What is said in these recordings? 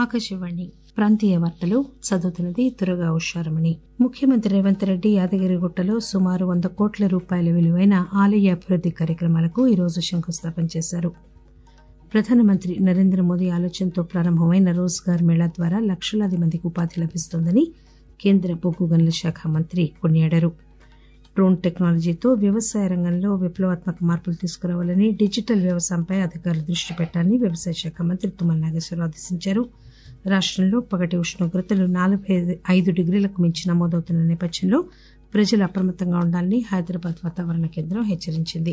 ఆకాశవాణి ప్రాంతీయ వార్తలు చదువుతున్నది తురగా ఉషారమణి ముఖ్యమంత్రి రేవంత్ రెడ్డి యాదగిరిగుట్టలో సుమారు వంద కోట్ల రూపాయల విలువైన ఆలయ అభివృద్ది కార్యక్రమాలకు ఈరోజు శంకుస్థాపన చేశారు ప్రధానమంత్రి నరేంద్ర మోదీ ఆలోచనతో ప్రారంభమైన రోజ్గార్ మేళా ద్వారా లక్షలాది మందికి ఉపాధి లభిస్తోందని కేంద్ర బొగ్గు గనుల శాఖ మంత్రి కొనియాడారు డ్రోన్ టెక్నాలజీతో వ్యవసాయ రంగంలో విప్లవాత్మక మార్పులు తీసుకురావాలని డిజిటల్ వ్యవసాయంపై అధికారులు దృష్టి పెట్టాలని వ్యవసాయ శాఖ మంత్రి తుమ్మల నాగేశ్వరరావు ఆదేశించారు రాష్టంలో పగటి ఉష్ణోగ్రతలు నలభై ఐదు డిగ్రీలకు మించి నమోదవుతున్న నేపథ్యంలో ప్రజలు అప్రమత్తంగా ఉండాలని హైదరాబాద్ వాతావరణ కేంద్రం హెచ్చరించింది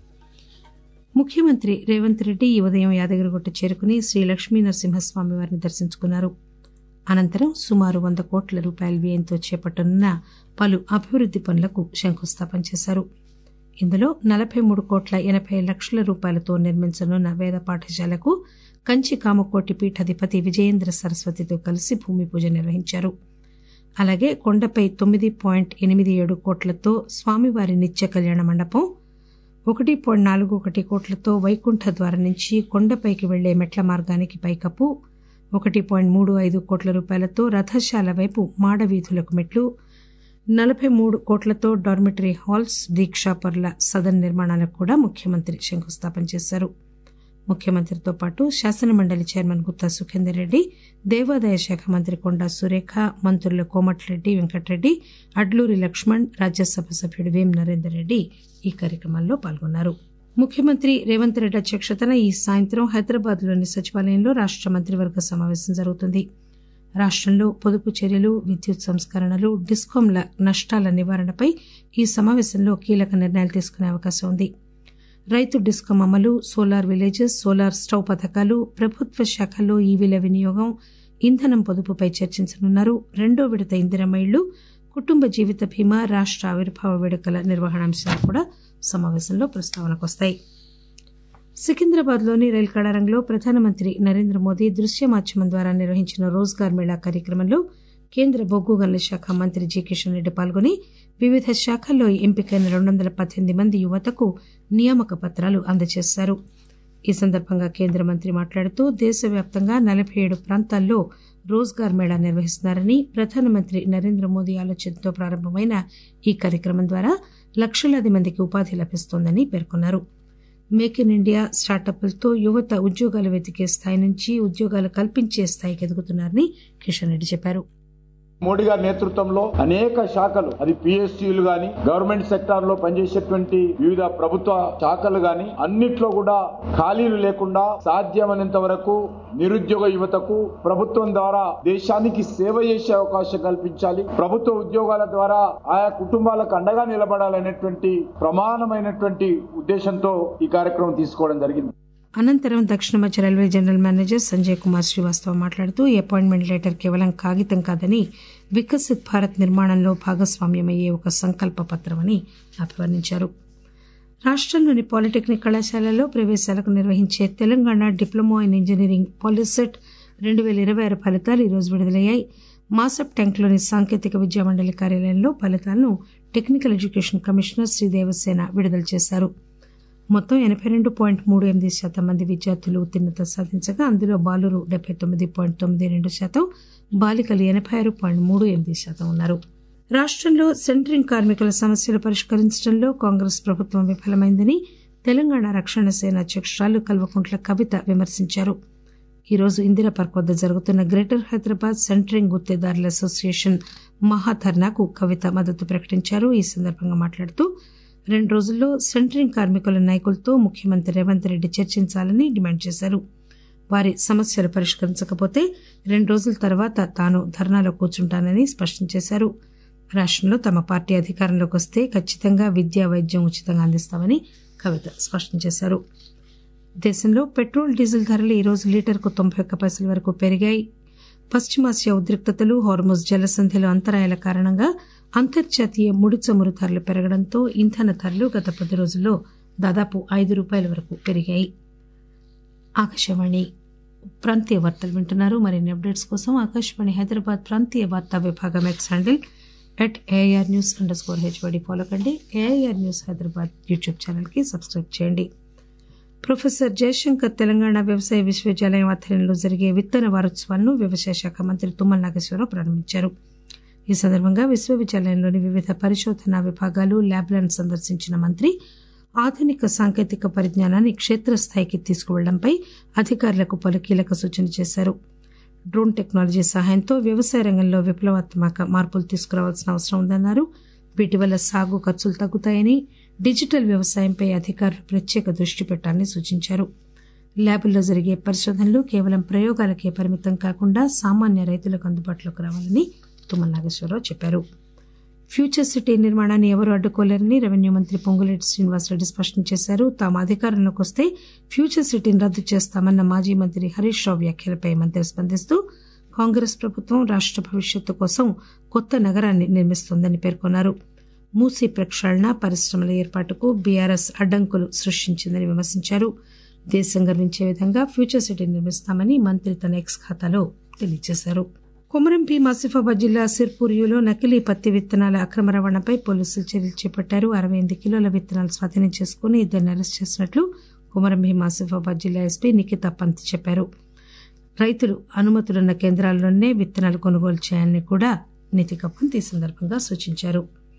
ముఖ్యమంత్రి రేవంత్ రెడ్డి ఈ ఉదయం యాదగిరిగుట్ట చేరుకుని శ్రీ లక్ష్మీ నరసింహస్వామి వారిని దర్శించుకున్నారు అనంతరం సుమారు వంద కోట్ల రూపాయల వ్యయంతో చేపట్టనున్న పలు అభివృద్ది పనులకు శంకుస్థాపన చేశారు ఇందులో నలభై మూడు కోట్ల ఎనబై లక్షల రూపాయలతో నిర్మించనున్న వేద పాఠశాలకు కంచి కామకోటి పీఠాధిపతి విజయేంద్ర సరస్వతితో కలిసి భూమి పూజ నిర్వహించారు అలాగే కొండపై తొమ్మిది పాయింట్ ఎనిమిది ఏడు కోట్లతో స్వామివారి నిత్య కళ్యాణ మండపం ఒకటి పాయింట్ నాలుగు ఒకటి కోట్లతో వైకుంఠ ద్వారం నుంచి కొండపైకి వెళ్లే మెట్ల మార్గానికి పైకప్పు ఒకటి పాయింట్ మూడు ఐదు కోట్ల రూపాయలతో రథశాల వైపు మాడవీధులకు మెట్లు నలభై మూడు కోట్లతో డార్మిటరీ హాల్స్ దీక్షాపరుల సదన్ నిర్మాణాలకు కూడా ముఖ్యమంత్రి శంకుస్థాపన చేశారు ముఖ్యమంత్రితో పాటు శాసనమండలి చైర్మన్ గుత్తా సుఖేందర్ రెడ్డి దేవాదాయ శాఖ మంత్రి కొండా సురేఖ మంత్రులు కోమటిరెడ్డి వెంకటరెడ్డి అడ్లూరి లక్ష్మణ్ రాజ్యసభ సభ్యుడు వేం నరేందర్ రెడ్డి ఈ కార్యక్రమాల్లో పాల్గొన్నారు ముఖ్యమంత్రి రేవంత్ రెడ్డి అధ్యక్షతన ఈ సాయంత్రం హైదరాబాద్ లోని సచివాలయంలో రాష్ట మంత్రివర్గ సమావేశం జరుగుతుంది రాష్టంలో పొదుపు చర్యలు విద్యుత్ సంస్కరణలు డిస్కాంల నష్టాల నివారణపై ఈ సమావేశంలో కీలక నిర్ణయాలు తీసుకునే అవకాశం ఉంది రైతు డిస్కాం అమలు సోలార్ విలేజెస్ సోలార్ స్టవ్ పథకాలు ప్రభుత్వ శాఖల్లో ఈవీల వినియోగం ఇంధనం పొదుపుపై చర్చించనున్నారు రెండో విడత ఇందిరమ్మ ఇళ్లు కుటుంబ జీవిత బీమా రాష్ట ఆవిర్భావ వేడుకల నిర్వహణ అంశాలు కూడా సమావేశంలో ప్రస్తావనకు వస్తాయి సికింద్రాబాద్ లోని రైలు కళారంలో ప్రధానమంత్రి నరేంద్ర మోదీ దృశ్య మాధ్యమం ద్వారా నిర్వహించిన రోజ్గార్ మేళా కార్యక్రమంలో కేంద్ర బొగ్గు గనుల శాఖ మంత్రి జి కిషన్ రెడ్డి పాల్గొని వివిధ శాఖల్లో ఎంపికైన రెండు వందల పద్దెనిమిది మంది యువతకు నియామక పత్రాలు అందజేశారు ఈ సందర్భంగా కేంద్ర మంత్రి మాట్లాడుతూ దేశవ్యాప్తంగా నలభై ఏడు ప్రాంతాల్లో రోజ్గార్ మేళా నిర్వహిస్తున్నారని ప్రధానమంత్రి నరేంద్ర మోదీ ఆలోచనతో ప్రారంభమైన ఈ కార్యక్రమం ద్వారా లక్షలాది మందికి ఉపాధి లభిస్తోందని పేర్కొన్నారు మేక్ ఇన్ ఇండియా స్టార్టప్లతో యువత ఉద్యోగాలు వెతికే స్థాయి నుంచి ఉద్యోగాలు కల్పించే స్థాయికి ఎదుగుతున్నారని కిషన్ రెడ్డి చెప్పారు మోడీ గారి నేతృత్వంలో అనేక శాఖలు అది పిఎస్సీలు గాని గవర్నమెంట్ సెక్టార్ లో పనిచేసేటువంటి వివిధ ప్రభుత్వ శాఖలు గాని అన్నిట్లో కూడా ఖాళీలు లేకుండా సాధ్యమైనంత వరకు నిరుద్యోగ యువతకు ప్రభుత్వం ద్వారా దేశానికి సేవ చేసే అవకాశం కల్పించాలి ప్రభుత్వ ఉద్యోగాల ద్వారా ఆయా కుటుంబాలకు అండగా నిలబడాలనేటువంటి ప్రమాణమైనటువంటి ఉద్దేశంతో ఈ కార్యక్రమం తీసుకోవడం జరిగింది అనంతరం దక్షిణ మధ్య railway general manager Sanjay Kumar Srivastav మాట్లాడుతూ ఈ అపాయింట్మెంట్ లెటర్ కేవలం కాగితం కాదని వికసిత్ భారత్ నిర్మాణంలో భాగస్వామ్యమయ్యే ఒక సంకల్ప పత్రమని అభివర్ణించారు రాష్టంలోని పాలిటెక్నిక్ కళాశాలల్లో ప్రవేశాలకు నిర్వహించే Telangana diploma in engineering POLYCET రెండు పేల ఇరవై ఆరు ఫలితాలు ఈరోజు విడుదలయ్యాయి మాసప్ ట్యాంక్లోని సాంకేతిక విద్యా మండలి కార్యాలయంలో ఫలితాలను టెక్నికల్ ఎడ్యుకేషన్ కమిషనర్ శ్రీదేవసేన విడుదల చేశారు మొత్తం ఎనబై రెండు పాయింట్ మూడు ఎనిమిది శాతం మంది విద్యార్థులు ఉత్తీర్ణత సాధించగా అందులో బాలురు డెబ్బై తొమ్మిది పాయింట్ తొమ్మిది రెండు శాతం బాలికలు ఎనబై ఆరు పాయింట్ మూడు ఎనిమిది శాతం ఉన్నారు రాష్టంలో సెంట్రింగ్ కార్మికుల సమస్యలు పరిష్కరించడంలో కాంగ్రెస్ ప్రభుత్వం విఫలమైందని తెలంగాణ రక్షణ సేన అధ్యక్షురాలు కల్వకుంట్ల కవిత విమర్శించారు ఈరోజు ఇందిరా పార్క్ వద్ద జరుగుతున్న గ్రేటర్ హైదరాబాద్ సెంట్రింగ్ గుత్తేదారుల అసోసియేషన్ మహాధర్నాకు కవిత మద్దతు ప్రకటించారు ఈ సందర్భంగా మాట్లాడుతూ రెండు రోజుల్లో సెంట్రింగ్ కార్మికుల నాయకులతో ముఖ్యమంత్రి రేవంత్ రెడ్డి చర్చించాలని డిమాండ్ చేశారు వారి సమస్యలు పరిష్కరించకపోతే రెండు రోజుల తర్వాత తాను ధర్నాలో కూర్చుంటానని స్పష్టం చేశారు రాష్టంలో తమ పార్టీ అధికారంలోకి వస్తే ఖచ్చితంగా విద్యా వైద్యం ఉచితంగా అందిస్తామని కవిత స్పష్టం చేశారు దేశంలో పెట్రోల్ డీజిల్ ధరలు ఈరోజు లీటర్కు తొంభై ఒక్క పైసల వరకు పెరిగాయి పశ్చిమాసియా ఉద్రిక్తతలు హార్మోజ్ జలసంధిలో అంతరాయాల కారణంగా అంతర్జాతీయ ముడి చమురు ధరలు పెరగడంతో ఇంధన ధరలు గత పది రోజుల్లో దాదాపు ఐదు రూపాయల వరకు పెరిగాయి ఆకాశవాణి ప్రాంతీయ వార్తలు వింటున్నారు మరిన్ని అప్డేట్స్ కోసం ఆకాశవాణి హైదరాబాద్ ప్రాంతీయ వార్తా విభాగం X handle at AIR news under score HYD follow కండి ఏఐఆర్ న్యూస్ హైదరాబాద్ యూట్యూబ్ ఛానల్కి సబ్స్క్రైబ్ చేయండి ప్రొఫెసర్ జయశంకర్ తెలంగాణ వ్యవసాయ విశ్వవిద్యాలయం ఆధ్వర్యంలో జరిగే విత్తన వారోత్సవాలను వ్యవసాయ శాఖ మంత్రి తుమ్మల నాగేశ్వరరావు ప్రారంభించారు ఈ సందర్భంగా విశ్వవిద్యాలయంలోని వివిధ పరిశోధనా విభాగాలు ల్యాబ్లను సందర్శించిన మంత్రి ఆధునిక సాంకేతిక పరిజ్ఞానాన్ని క్షేత్రస్థాయికి తీసుకువెళ్లడంపై అధికారులకు పలు కీలక సూచనలు చేశారు డ్రోన్ టెక్నాలజీ సహాయంతో వ్యవసాయ రంగంలో విప్లవాత్మక మార్పులు తీసుకురావాల్సిన అవసరం ఉందన్నారు వీటి వల్ల సాగు ఖర్చులు తగ్గుతాయని డిజిటల్ వ్యవసాయంపై అధికారులు ప్రత్యేక దృష్టి పెట్టాలని సూచించారు ల్యాబుల్లో జరిగే పరిశోధనలు కేవలం ప్రయోగాలకే పరిమితం కాకుండా సామాన్య రైతులకు అందుబాటులోకి రావాలని తుమ్మల నాగేశ్వరరావు చెప్పారు ఫ్యూచర్ సిటీ నిర్మాణాన్ని ఎవరూ అడ్డుకోలేరని రెవెన్యూ మంత్రి పొంగులేటి శ్రీనివాసరెడ్డి స్పష్టం చేశారు తాము అధికారంలోకి వస్తే ఫ్యూచర్ సిటీని రద్దు చేస్తామన్న మాజీ మంత్రి హరీష్ రావు వ్యాఖ్యలపై మంత్రి స్పందిస్తూ కాంగ్రెస్ ప్రభుత్వం రాష్ట భవిష్యత్తు కోసం కొత్త నగరాన్ని నిర్మిస్తోందని పేర్కొన్నారు మూసీ ప్రక్షాళన పరిశ్రమల ఏర్పాటుకు బీఆర్ఎస్ అడ్డంకులు సృష్టించిందని విమర్శించారు దేశం గర్వించే విధంగా ఫ్యూచర్ సిటీ నిర్మిస్తామని మంత్రి తన ఎక్స్ ఖాతాలో తెలియజేశారు కొమరం భీం ఆసిఫాబాద్ జిల్లా సిర్పూరియులో నకిలీ పత్తి విత్తనాల అక్రమ రవాణాపై పోలీసులు చర్యలు చేపట్టారు అరవై ఎనిమిది కిలోల విత్తనాలు స్వాధీనం చేసుకుని ఇద్దరిని అరెస్ట్ చేసినట్లు కొమరం భీం ఆసిఫాబాద్ జిల్లా ఎస్పీ నిఖితా పంత్ చెప్పారు రైతులు అనుమతులున్న కేంద్రాల్లోనే విత్తనాలు కొనుగోలు చేయాలని కూడా నితికా పంత్ ఈ సందర్భంగా సూచించారు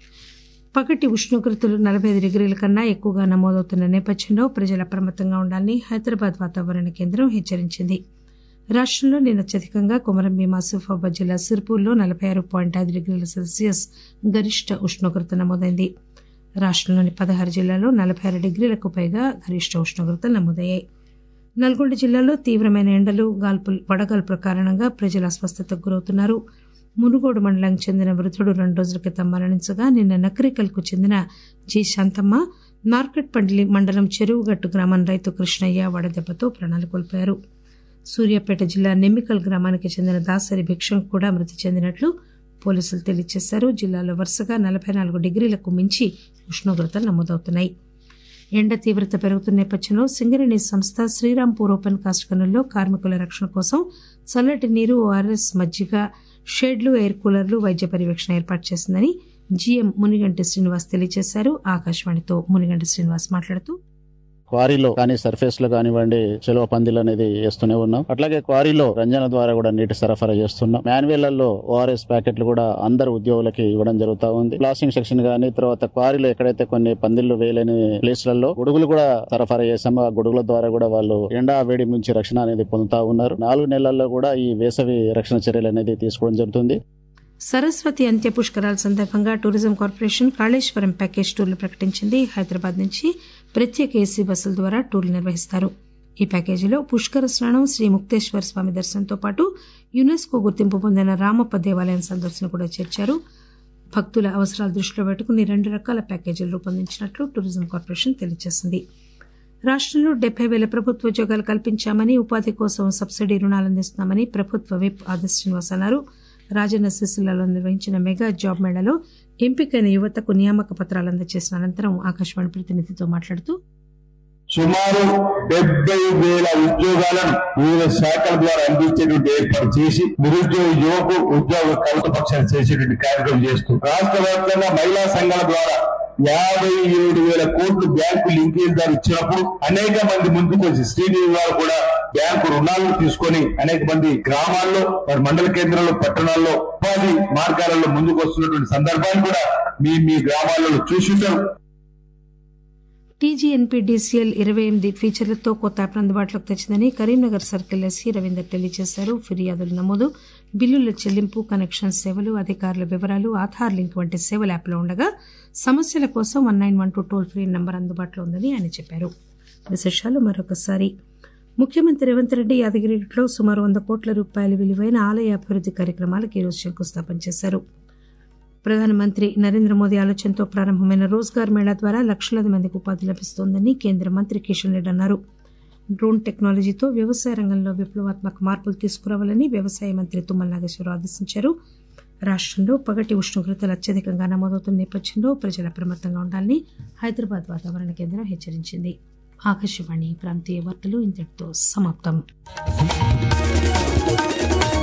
పగటి ఉష్ణోగ్రతలు నలభై ఐదు డిగ్రీల కన్నా ఎక్కువగా నమోదవుతున్న నేపథ్యంలో ప్రజలు అప్రమత్తంగా ఉండాలని హైదరాబాద్ వాతావరణ కేంద్రం హెచ్చరించింది రాష్టంలో నిన్న అత్యధికంగా కొమరం భీం ఆసిఫాబాద్ జిల్లా సిర్పూర్లో నలభై ఆరు పాయింట్ ఐదు డిగ్రీల సెల్సియస్ గరిష్ట ఉష్ణోగ్రత నమోదైంది రాష్టంలోని పదహారు జిల్లాల్లో నలభై ఆరు డిగ్రీలకు పైగా గరిష్ట ఉష్ణోగ్రతలు నమోదయ్యాయి నల్గొండ జిల్లాలో తీవ్రమైన ఎండలు గాల్పులు వడగాల్పుల కారణంగా ప్రజలు అస్వస్థతకు గురవుతున్నారు మునుగోడు మండలానికి చెందిన వృద్ధుడు రెండు రోజుల క్రితం మరణించగా నిన్న నకరికల్కు చెందిన జి శాంతమ్మ నార్కట్పల్లి మండలం చెరువుగట్టు గ్రామం రైతు కృష్ణయ్య వడదెబ్బతో ప్రాణాలు కోల్పోయారు సూర్యాపేట జిల్లా నెమ్మికల్ గ్రామానికి చెందిన దాసరి భిక్షం కూడా మృతి చెందినట్లు పోలీసులు తెలియజేశారు జిల్లాలో వరుసగా నలభై నాలుగు డిగ్రీలకు మించి ఉష్ణోగ్రతలు నమోదవుతున్నాయి ఎండ తీవ్రత పెరుగుతున్న నేపథ్యంలో సింగరేణి సంస్థ శ్రీరాంపూర్ ఓపెన్ కాస్ట్ గనుల్లో కార్మికుల రక్షణ కోసం చల్లటి నీరు ఓఆర్ఎస్ మజ్జిగ షెడ్లు ఎయిర్ కూలర్లు వైద్య పర్యవేక్షణ ఏర్పాటు చేసిందని జీఎం మునిగంటి శ్రీనివాస్ తెలియజేశారు ఆకాశవాణితో మునిగంటి శ్రీనివాస్ మాట్లాడుతూ క్వారీలో కానీ సర్ఫేస్ లో కానివ్వండి చెలవ పందిలు అనేది వేస్తూనే ఉన్నాం అట్లాగే క్వారీలో రంజన ద్వారా కూడా నీటి సరఫరా చేస్తున్నాం మాన్యువల్లలో ఓఆర్ఎస్ ప్యాకెట్లు కూడా అందరు ఉద్యోగులకి ఇవ్వడం జరుగుతా ఉంది ప్లాసింగ్ సెక్షన్ గానీ తర్వాత క్వారీలో ఎక్కడైతే కొన్ని పందిళ్లు వేయలేని ప్లేస్లలో గొడుగులు కూడా సరఫరా చేసాము ఆ గొడుగుల ద్వారా కూడా వాళ్ళు ఎండా వేడి నుంచి రక్షణ అనేది పొందుతా ఉన్నారు నాలుగు నెలల్లో కూడా ఈ వేసవి రక్షణ చర్యలు అనేది తీసుకోవడం జరుగుతుంది సరస్వతి అంత్య పుష్కరాల సందర్భంగా టూరిజం కార్పొరేషన్ కాళేశ్వరం ప్యాకేజ్ టూర్లు ప్రకటించింది హైదరాబాద్ నుంచి ప్రత్యేక ఏసీ బస్సుల ద్వారా టూర్లు నిర్వహిస్తారు ఈ ప్యాకేజీలో పుష్కర స్నానం శ్రీ ముక్తేశ్వర స్వామి దర్శనంతో పాటు యునెస్కో గుర్తింపు పొందిన రామప్ప దేవాలయం సందర్శన కూడా చేర్చారు భక్తుల అవసరాలు దృష్టిలో పెట్టుకుని రెండు రకాల ప్యాకేజీలు రూపొందించినట్లు టూరిజం కార్పొరేషన్ తెలియజేసింది రాష్టంలో డెబ్బై వేల ప్రభుత్వ ఉద్యోగాలు కల్పించామని ఉపాధి కోసం సబ్సిడీ రుణాలు అందిస్తున్నామని ప్రభుత్వ విప్ ఆది శ్రీనివాస్ అన్నారు రాజన్న సిరిసిల్లలో నిర్వహించిన మెగా జాబ్ మేళాలో ఎంపికైన యువతకు నియామక పత్రాలు అందజేసిన అనంతరం ఆకాశవాణి ప్రతినిధితో మాట్లాడుతూ సుమారు డెబ్బై వేల ఉద్యోగాలను వివిధ శాఖల ద్వారా అందించేటువంటి ఏర్పాటు చేసి నిరుద్యోగ యువకు ఉద్యోగ కల్ప పక్షాలు చేసేటువంటి కార్యక్రమం చేస్తూ రాష్ట్ర వ్యాప్తంగా మహిళా సంఘాల ద్వారా యాభై ఏడు వేల కోట్లు బ్యాంకు లింకేజ్ ద్వారా ఇచ్చినప్పుడు అనేక మంది ముందుకు వచ్చి శ్రీదేవి గారు కూడా బ్యాంకు రుణాలను తీసుకొని అనేక మంది గ్రామాల్లో మరి మండల కేంద్రాల్లో పట్టణాల్లో ఉపాధి మార్గాలలో ముందుకు వస్తున్నటువంటి సందర్భాన్ని కూడా మీ మీ గ్రామాలలో చూసుంటారు టీజీఎన్పీడీసీఎల్ ఇరవై ఎనిమిది ఫీచర్లతో కొత్త యాప్ అందుబాటులోకి తెచ్చిందని కరీంనగర్ సర్కిల్ ఎస్సీ రవీందర్ తెలియజేశారు ఫిర్యాదుల నమోదు బిల్లుల చెల్లింపు కనెక్షన్ సేవలు అధికారుల వివరాలు ఆధార్ లింక్ వంటి సేవలు యాప్లో ఉండగా సమస్యల కోసం one nine one two toll free number అందుబాటులో ఉందని ఆయన చెప్పారు విశేషాలు మరొకసారి ముఖ్యమంత్రి రేవంత్ రెడ్డి యాదగిరిలో సుమారు వంద కోట్ల రూపాయల విలువైన ఆలయ అభివృద్ది కార్యక్రమాలకు ఈరోజు శంకుస్థాపన చేశారు ప్రధానమంత్రి నరేంద్ర మోదీ ఆలోచనతో ప్రారంభమైన రోజ్గార్ మేళా ద్వారా లక్షలాది మందికి ఉపాధి లభిస్తోందని కేంద్ర మంత్రి కిషన్ రెడ్డి అన్నారు డ్రోన్ టెక్నాలజీతో వ్యవసాయ రంగంలో విప్లవాత్మక మార్పులు తీసుకురావాలని వ్యవసాయ మంత్రి తుమ్మల నాగేశ్వరరావు ఆదేశించారు రాష్టంలో పగటి ఉష్ణోగ్రతలు అత్యధికంగా నమోదవుతున్న నేపథ్యంలో ప్రజలు అప్రమత్తంగా ఉండాలని హైదరాబాద్ వాతావరణ కేంద్రం హెచ్చరించింది ఆకాశవాణి ప్రాంతీయ వార్తలు ఇంతటితో సమాప్తం